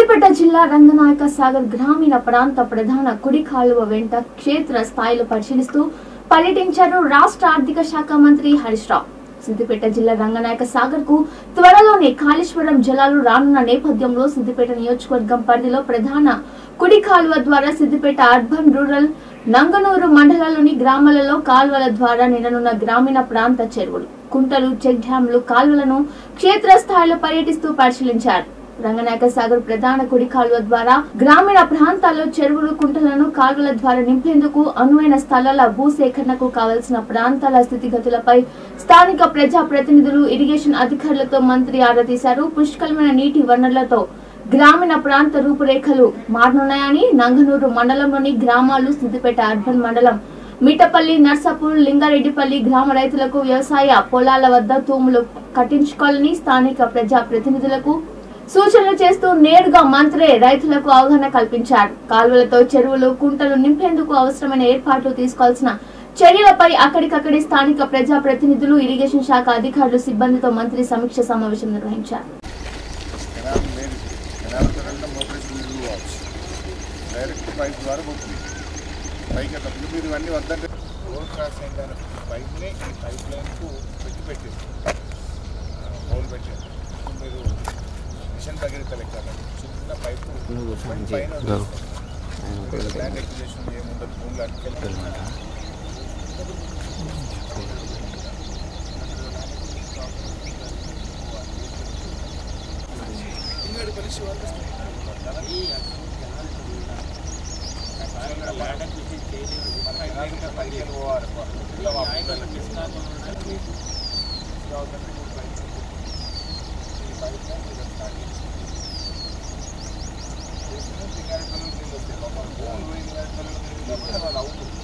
సిద్దిపేట జిల్లా రంగనాయక సాగర్ గ్రామీణ ప్రాంత ప్రధాన కుడి కాలువ వెంట క్షేత్ర స్థాయిలో పరిశీలిస్తూ పర్యటించారు రాష్ట్ర ఆర్థిక శాఖ మంత్రి హరీష్ రావు సిద్దిపేట జిల్లా రంగనాయక సాగర్ కు త్వరలోనే కాళేశ్వరం జలాలు రానున్న నేపథ్యంలో సిద్దిపేట నియోజకవర్గం పరిధిలో ప్రధాన కుడి కాలువ ద్వారా సిద్దిపేట అర్బన్ రూరల్ నంగనూరు మండలాల్లోని గ్రామాలలో కాలువల ద్వారా నిండనున్న గ్రామీణ ప్రాంత చెరువులు కుంటలు చెక్ డ్యాంలు కాలువలను క్షేత్రస్థాయిలో పర్యటిస్తూ పరిశీలించారు రంగనాయక సాగర్ ప్రధాన కుడి కాలువ ద్వారా గ్రామీణ ప్రాంతాల్లో చెరువులు కుంటలను కాలువల ద్వారా నింపేందుకు అనువైన స్థలాల భూసేకరణకు కావలసిన ప్రాంతాల స్థితిగతులపై స్థానిక ప్రజా ప్రతినిధులు ఇరిగేషన్ అధికారులతో మంత్రి ఆరా తీశారు పుష్కలమైన నీటి వనరులతో గ్రామీణ ప్రాంత రూపురేఖలు మారనున్నాయని నంగనూరు మండలంలోని గ్రామాలు సిద్దిపేట అర్బన్ మండలం మిట్టపల్లి నర్సాపూర్ లింగారెడ్డిపల్లి గ్రామ రైతులకు వ్యవసాయ పొలాల వద్ద తూములు కట్టించుకోవాలని స్థానిక ప్రజా ప్రతినిధులకు సూచనలు చేస్తూ నేరుగా మంత్రే రైతులకు అవగాహన కల్పించారు కాలువలతో చెరువులు కుంటలు నింపేందుకు అవసరమైన ఏర్పాట్లు తీసుకోవాల్సిన చర్యలపై అక్కడికక్కడి స్థానిక ప్రజా ప్రతినిధులు ఇరిగేషన్ శాఖ అధికారులు సిబ్బందితో మంత్రి సమీక్ష సమావేశం నిర్వహించారు కెనాల్ లేదు కెనాల్ కరెంట్ మోపరేషన్ నీళ్ళు కావచ్చు డైరెక్ట్ పైప్ ద్వారా పోతుంది పైకి అట్లా మీరు ఇవన్నీ వద్దంటే రోడ్ క్రాస్ అయిందని పైప్ని ఈ పైప్ లైన్కు పెట్టి పెట్టేది హోల్ పెట్టేది ఇప్పుడు మీరు మిషన్ భగీరథ లెక్క అన్నది. చిన్న పైపు పైన వదిలేస్తారు. ల్యాండ్ ఎక్విజేషన్ ఏముండదు భూములు అట్టుకెళ్ళి పైకి పోవాలి ఇలా వాపస్ అవుతుంది